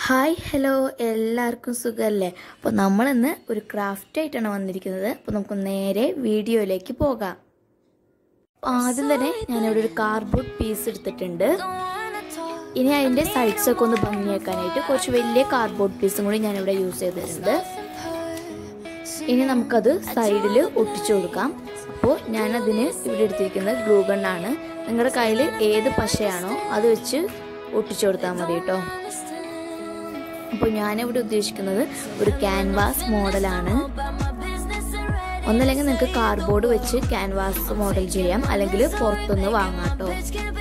Hi hello എല്ലാവർക്കും സുഖമല്ലേ അപ്പോൾ നമ്മളിന്ന് ഒരു ക്രാഫ്റ്റ് ആയിട്ടാണ് വന്നിരിക്കുന്നത് അപ്പോൾ നമുക്ക് നേരെ വീഡിയോയിലേക്ക് പോകാം അപ്പോൾ ആദ്യം തന്നെ ഞാനിവിടെ ഒരു കാർഡ്ബോർഡ് പീസ് എടുത്തിട്ടുണ്ട് ഇനി അതിൻ്റെ സൈഡ്സ് ഒക്കെ ഒന്ന് ഭംഗിയാക്കാനായിട്ട് കുറച്ച് വലിയ കാർഡ്ബോർഡ് പീസും കൂടി ഞാനിവിടെ യൂസ് ചെയ്തിട്ടുണ്ട് ഇനി നമുക്കത് സൈഡിൽ ഒട്ടിച്ചു കൊടുക്കാം അപ്പോൾ ഞാനതിന് ഇവിടെ എടുത്തിരിക്കുന്നത് ഗ്ലൂ ഗണ്ണാണ് നിങ്ങളുടെ കയ്യിൽ ഏത് പശയാണോ അത് വെച്ച് ഒട്ടിച്ചു കൊടുത്താൽ മതി കേട്ടോ അപ്പോൾ ഞാനിവിടെ ഉദ്ദേശിക്കുന്നത് ഒരു ക്യാൻവാസ് മോഡലാണ് ഒന്നല്ലെങ്കിൽ നിങ്ങൾക്ക് കാർഡ്ബോർഡ് വെച്ച് ക്യാൻവാസ് മോഡൽ ചെയ്യാം അല്ലെങ്കിൽ പുറത്തുനിന്ന് വാങ്ങാം കേട്ടോ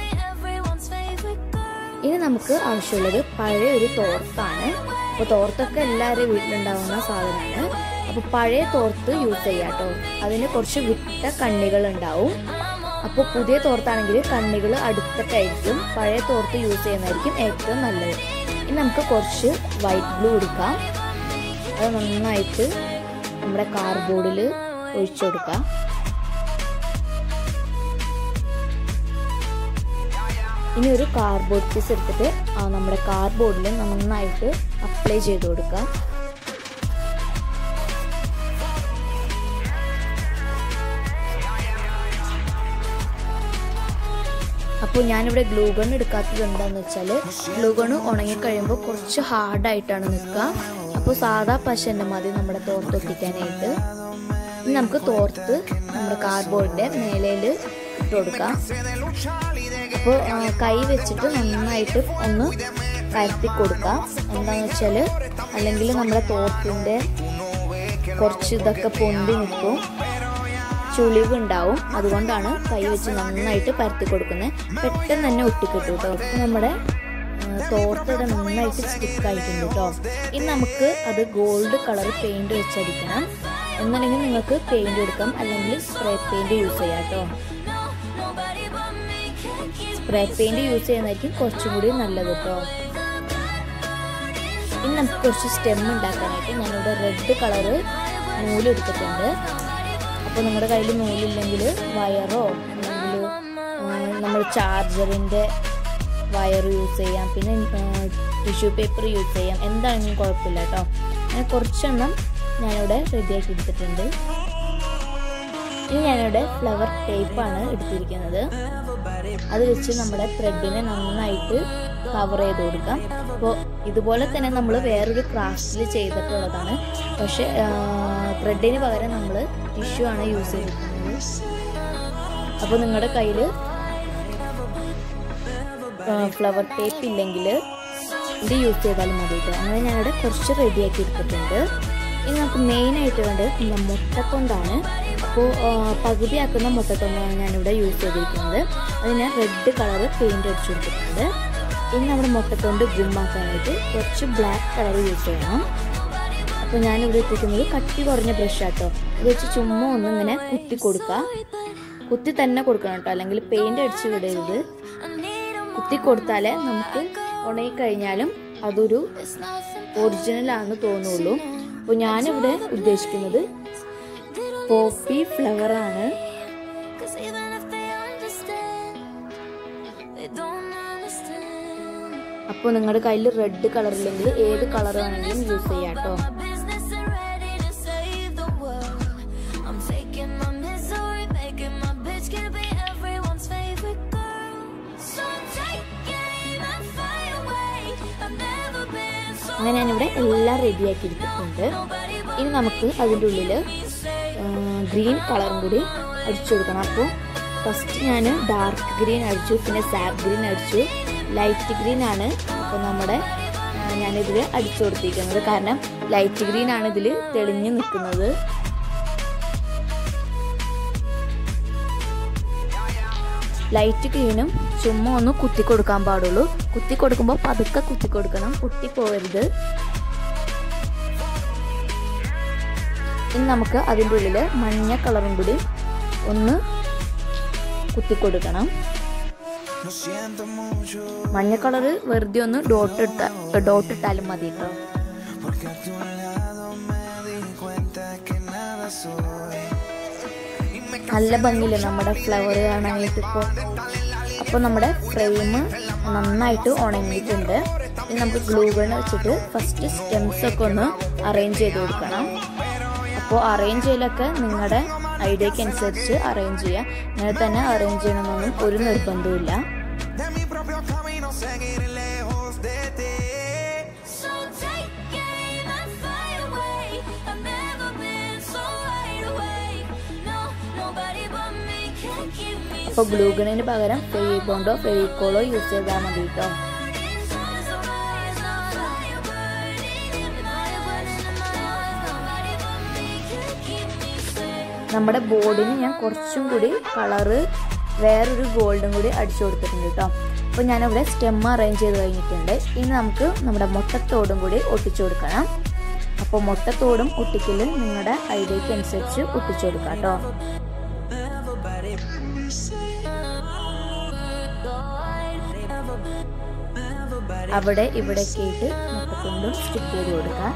ഇനി നമുക്ക് ആവശ്യമുള്ളത് പഴയ ഒരു തോർത്താണ് അപ്പോൾ തോർത്തൊക്കെ എല്ലാവരും വീട്ടിലുണ്ടാവുന്ന സാധനമാണ് അപ്പോൾ പഴയ തോർത്ത് യൂസ് ചെയ്യാം കേട്ടോ അതിന് കുറച്ച് വിട്ട കണ്ണികൾ ഉണ്ടാവും അപ്പോൾ പുതിയ തോർത്താണെങ്കിൽ കണ്ണികൾ അടുത്തൊക്കെയായിരിക്കും പഴയ തോർത്ത് യൂസ് ചെയ്യുന്നതായിരിക്കും ഏറ്റവും നല്ലത് ഇനി നമുക്ക് കുറച്ച് വൈറ്റ് ബ്ലൂ എടുക്കാം അത് നന്നായിട്ട് നമ്മുടെ കാർഡ്ബോർഡിൽ ഒഴിച്ചു കൊടുക്കാം ഇനി ഒരു കാർഡ്ബോർഡ് പീസ് എടുത്തിട്ട് നമ്മുടെ കാർഡ്ബോർഡിൽ നന്നായിട്ട് അപ്ലൈ ചെയ്ത് കൊടുക്കാം അപ്പോൾ ഞാനിവിടെ ഗ്ലൂ ഗൺ എടുക്കാത്തത് എന്താണെന്ന് വെച്ചാൽ ഗ്ലൂ ഗൺ ഉണങ്ങിക്കഴിയുമ്പോൾ കുറച്ച് ഹാർഡായിട്ടാണ് നിൽക്കുക അപ്പോൾ സാധാ പശൻ്റെ മതി നമ്മുടെ തോർത്ത് ഒട്ടിക്കാനായിട്ട് ഇനി നമുക്ക് തോർത്ത് നമ്മുടെ കാർഡ്ബോർഡിൻ്റെ മേലയിൽ ഇട്ട് കൊടുക്കാം അപ്പോൾ കൈ വെച്ചിട്ട് നന്നായിട്ട് ഒന്ന് പരത്തി കൊടുക്കാം എന്താണെന്ന് വെച്ചാൽ അല്ലെങ്കിൽ നമ്മുടെ തോർത്തിൻ്റെ കുറച്ച് ഇതൊക്കെ പൊന്തി നിൽക്കും ചുളിവ് ഉണ്ടാവും അതുകൊണ്ടാണ് കൈ വെച്ച് നന്നായിട്ട് പരത്തി കൊടുക്കുന്നത് പെട്ടെന്ന് തന്നെ ഒട്ടിക്കിട്ടും കേട്ടോ നമ്മുടെ തോർത്തത് നന്നായിട്ട് സ്റ്റിക്ക് ആയിട്ടുണ്ട് കേട്ടോ ഇനി നമുക്ക് അത് ഗോൾഡ് കളർ പെയിന്റ് വെച്ചടിക്കണം എന്നല്ലെങ്കിൽ നിങ്ങൾക്ക് പെയിന്റ് എടുക്കാം അല്ലെങ്കിൽ സ്പ്രേ പെയിന്റ് യൂസ് ചെയ്യാം കേട്ടോ സ്പ്രേ പെയിന്റ് യൂസ് ചെയ്യുന്നതായിരിക്കും കുറച്ചും കൂടി നല്ലത് കേട്ടോ ഇനി നമുക്ക് കുറച്ച് സ്റ്റെം ഉണ്ടാക്കാനായിട്ട് ഞാനിവിടെ റെഡ് കളറ് നൂലെടുത്തിട്ടുണ്ട് അപ്പോൾ നിങ്ങളുടെ കയ്യിൽ നൂലില്ലെങ്കിൽ വയറോ അല്ലെങ്കിൽ നമ്മൾ ചാർജറിൻ്റെ വയർ യൂസ് ചെയ്യാം പിന്നെ ടിഷ്യൂ പേപ്പർ യൂസ് ചെയ്യാം എന്താണെങ്കിലും കുഴപ്പമില്ല കേട്ടോ അങ്ങനെ കുറച്ചെണ്ണം ഞാനിവിടെ റെഡിയാക്കി എടുത്തിട്ടുണ്ട് ഇനി ഞാനിവിടെ ഫ്ലവർ ടേപ്പാണ് എടുത്തിരിക്കുന്നത് അത് വെച്ച് നമ്മുടെ ത്രെഡിനെ നന്നായിട്ട് കവർ ചെയ്ത് കൊടുക്കാം അപ്പോൾ ഇതുപോലെ തന്നെ നമ്മൾ വേറൊരു ക്രാഫ്റ്റിൽ ചെയ്തിട്ടുള്ളതാണ് പക്ഷേ ത്രെഡിന് പകരം നമ്മൾ ടിഷ്യൂ ആണ് യൂസ് ചെയ്തിരിക്കുന്നത് അപ്പോൾ നിങ്ങളുടെ കയ്യിൽ ഫ്ലവർ ടേപ്പ് ഇല്ലെങ്കിൽ ഇത് യൂസ് ചെയ്താലും മതി കേട്ടോ അങ്ങനെ ഞാനിവിടെ കുറച്ച് റെഡിയാക്കി എടുത്തിട്ടുണ്ട് ഇനി നമുക്ക് മെയിനായിട്ട് വേണ്ടത് നമ്മുടെ മുട്ടക്കൊണ്ടാണ് അപ്പോൾ പകുതിയാക്കുന്ന മുട്ടക്കൊണ്ടാണ് ഞാനിവിടെ യൂസ് ചെയ്തിരിക്കുന്നത് അതിന് റെഡ് കളർ പെയിൻറ് അടിച്ചു കൊടുത്തിട്ടുണ്ട് ഇനി നമ്മുടെ മുട്ടത്തൊണ്ട് ഗുമ്മാക്കാനായിട്ട് കുറച്ച് ബ്ലാക്ക് കളർ യൂസ് ചെയ്യണം അപ്പോൾ ഞാനിവിടെ എത്തിക്കുന്നത് കട്ടി കുറഞ്ഞ ബ്രഷ് ആട്ടോ ഇത് വെച്ച് ചുമ്മാ ഒന്ന് ഇങ്ങനെ കുത്തി കൊടുക്കുക കുത്തി തന്നെ കൊടുക്കണം കേട്ടോ അല്ലെങ്കിൽ പെയിൻറ് അടിച്ച് വിടരുത് കുത്തി കൊടുത്താലേ നമുക്ക് ഉണങ്ങിക്കഴിഞ്ഞാലും അതൊരു ഒറിജിനൽ ആണെന്ന് തോന്നുള്ളൂ അപ്പോൾ ഞാനിവിടെ ഉദ്ദേശിക്കുന്നത് പോപ്പി ഫ്ലവർ ആണ് അപ്പോൾ നിങ്ങളുടെ കയ്യിൽ റെഡ് കളർ ഇല്ലെങ്കിൽ ഏത് കളർ വേണമെങ്കിലും യൂസ് ചെയ്യാം കേട്ടോ അങ്ങനെ ഞാനിവിടെ എല്ലാം റെഡിയാക്കി എടുത്തിട്ടുണ്ട് ഇനി നമുക്ക് അതിൻ്റെ ഉള്ളിൽ ഗ്രീൻ കളറും കൂടി അടിച്ചു കൊടുക്കണം അപ്പോൾ ഫസ്റ്റ് ഞാൻ ഡാർക്ക് ഗ്രീൻ അടിച്ചു പിന്നെ സാപ്പ് ഗ്രീൻ അടിച്ചു ലൈറ്റ് ഗ്രീൻ ആണ് അപ്പോൾ നമ്മുടെ ഞാനിതിൽ അടിച്ചു കൊടുത്തിരിക്കുന്നത് കാരണം ലൈറ്റ് ഗ്രീൻ ആണ് ഇതിൽ തെളിഞ്ഞു നിൽക്കുന്നത് ലൈറ്റ് ഗ്രീനും ചുമ്മാ ഒന്ന് കുത്തി കൊടുക്കാൻ പാടുള്ളൂ കുത്തി കൊടുക്കുമ്പോൾ പതുക്കെ കുത്തി കൊടുക്കണം പൊട്ടിപ്പോവരുത് ഇനി നമുക്ക് അതിൻ്റെ ഉള്ളിൽ മഞ്ഞ കളറും കൂടി ഒന്ന് കുത്തി കൊടുക്കണം മഞ്ഞ കളറ് വെറുതെ ഒന്ന് ഡോട്ട് ഇട്ട ഡോട്ട് ഇട്ടാലും മതി കേട്ടോ നല്ല ഭംഗിയില്ലേ നമ്മുടെ ഫ്ലവർ കാണാനായിട്ട് ഇപ്പോൾ അപ്പോൾ നമ്മുടെ ഫ്രെയിം നന്നായിട്ട് ഉണങ്ങിയിട്ടുണ്ട് ഇനി നമുക്ക് ഗ്ലൂ ഗൺ വെച്ചിട്ട് ഫസ്റ്റ് സ്റ്റെംസ് ഒക്കെ ഒന്ന് അറേഞ്ച് ചെയ്ത് കൊടുക്കണം അപ്പോൾ അറേഞ്ച് ചെയ്യലൊക്കെ നിങ്ങളുടെ ഐഡിയക്ക് അനുസരിച്ച് അറേഞ്ച് ചെയ്യുക ഇങ്ങനെ തന്നെ അറേഞ്ച് ചെയ്യണമെന്നൊന്നും ഒരു നിർബന്ധവുമില്ല De mi propio camino seguiré lejos de ti. So take aim and fly away. I've never been so wide awake. No, nobody but me can keep me അപ്പോൾ ഗ്ലൂ ഗണിന് പകരം ഫെവിബോണ്ടോ ഫെവിക്കോളോ യൂസ് ചെയ്താൽ മതി കേട്ടോ Sun's arise, no fire burning in my burning in my eyes. Nobody but me can keep me safe. നമ്മുടെ ബോർഡിന് ഞാൻ കുറച്ചും കൂടി കളറ് വേറൊരു ഗോൾഡും കൂടി അടിച്ചു കൊടുത്തിട്ടുണ്ട് കേട്ടോ അപ്പോൾ ഞാനിവിടെ സ്റ്റെം അറേഞ്ച് ചെയ്ത് കഴിഞ്ഞിട്ടുണ്ട് ഇനി നമുക്ക് നമ്മുടെ മുട്ടത്തോടും കൂടി ഒട്ടിച്ചു കൊടുക്കണം അപ്പോൾ മുട്ടത്തോടും ഒട്ടിക്കലും നിങ്ങളുടെ ഐഡിയക്ക് അനുസരിച്ച് ഒട്ടിച്ചു കൊടുക്കാം കേട്ടോ അവിടെ ഇവിടേക്ക് ആയിട്ട് മുട്ടത്തോണ്ടും സ്റ്റിക്ക് ചെയ്ത് കൊടുക്കാം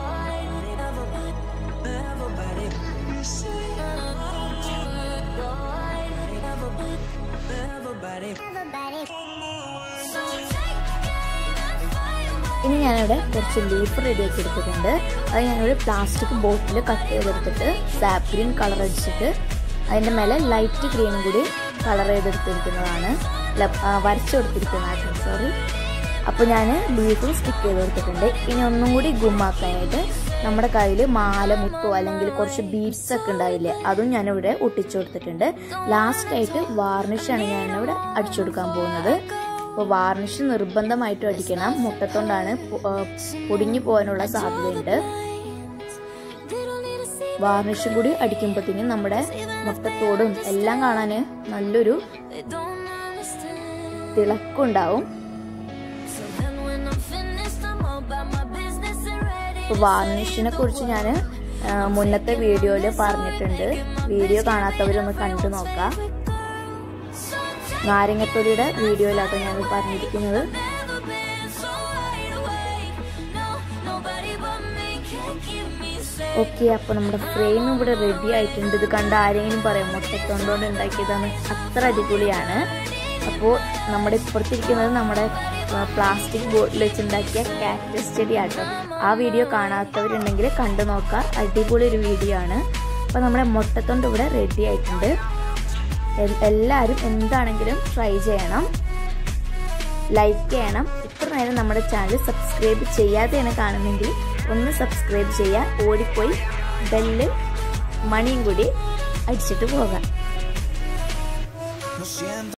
ഇനി ഞാനിവിടെ കുറച്ച് ലീഫ് റെഡിയാക്കി എടുത്തിട്ടുണ്ട് അത് ഞാനൊരു പ്ലാസ്റ്റിക് ബോട്ടിൽ കട്ട് ചെയ്തെടുത്തിട്ട് സാപ്പ് ഗ്രീൻ കളർ അടിച്ചിട്ട് അതിൻ്റെ മേലെ ലൈറ്റ് ഗ്രീനും കൂടി കളർ ചെയ്തെടുത്തിരിക്കുന്നതാണ് ല- ആ, വരച്ചു കൊടുത്തിരിക്കുന്നതാണ് സോറി അപ്പോൾ ഞാൻ ലീഫും സ്റ്റിക്ക് ചെയ്ത് കൊടുത്തിട്ടുണ്ട് ഇനി ഒന്നും കൂടി ഗുമ്മാക്കാനായിട്ട് നമ്മുടെ കയ്യിൽ മാല മുത്തോ അല്ലെങ്കിൽ കുറച്ച് ബീഡ്സ് ഒക്കെ ഉണ്ടാവില്ലേ അതും ഞാനിവിടെ ഒട്ടിച്ചു കൊടുത്തിട്ടുണ്ട് ലാസ്റ്റ് ആയിട്ട് വാർണിഷാണ് ഞാനിവിടെ അടിച്ചു കൊടുക്കാൻ പോകുന്നത് അപ്പോൾ വാർണിഷ് നിർബന്ധമായിട്ടും അടിക്കണം മുട്ടത്തോണ്ടാണ് പൊ- ആ, പൊടിഞ്ഞു പോകാനുള്ള സാധ്യതയുണ്ട് വാർണിഷും കൂടി അടിക്കുമ്പോഴത്തേക്കും നമ്മുടെ മുട്ടത്തോടും എല്ലാം കാണാൻ നല്ലൊരു They don't understand. തിളക്കുണ്ടാവും So then when I'm finished, I'm all about my business and ready. ഇപ്പോൾ വാർണിഷിനെ കുറിച്ച് ഞാൻ മുന്നത്തെ വീഡിയോയിൽ പറഞ്ഞിട്ടുണ്ട് വീഡിയോ കാണാത്തവരൊന്ന് കണ്ടു നോക്കാം നാരങ്ങത്തൊലിയുടെ വീഡിയോയിലാട്ടോ ഞാൻ പറഞ്ഞിരിക്കുന്നത് Never been so wide awake. No, nobody but me can keep me safe. Okay അപ്പോൾ നമ്മുടെ ഫ്രെയിം ഇവിടെ റെഡി ആയിട്ടുണ്ട് ഇത് കണ്ട ആരെങ്കിലും പറയും മുട്ടത്തൊണ്ടോണ്ട് ഉണ്ടാക്കിയതാണ് അത്ര അടിപൊളിയാണ് അപ്പോൾ നമ്മുടെ ഇപ്പുറത്തിരിക്കുന്നത് നമ്മുടെ പ്ലാസ്റ്റിക് ബോട്ടിൽ വെച്ചുണ്ടാക്കിയ കാക്ടസ് ചെടി ആട്ടോ ആ വീഡിയോ കാണാത്തവരുണ്ടെങ്കിൽ കണ്ടു നോക്കാം അടിപൊളി ഒരു വീഡിയോ ആണ് അപ്പോൾ നമ്മുടെ മുട്ടത്തൊണ്ട് ഇവിടെ റെഡി ആയിട്ടുണ്ട് എൽ- എല്ലാവരും എന്താണെങ്കിലും ട്രൈ ചെയ്യണം ലൈക്ക് ചെയ്യണം ഇത്ര നേരം നമ്മുടെ ചാനൽ സബ്സ്ക്രൈബ് ചെയ്യാതെയാണ് കാണുന്നെങ്കിൽ ഒന്ന് സബ്സ്ക്രൈബ് ചെയ്യുക ഓടിപ്പോയി ബെല്ല് മണിയും കൂടി അടിച്ചിട്ട് പോകാം No siento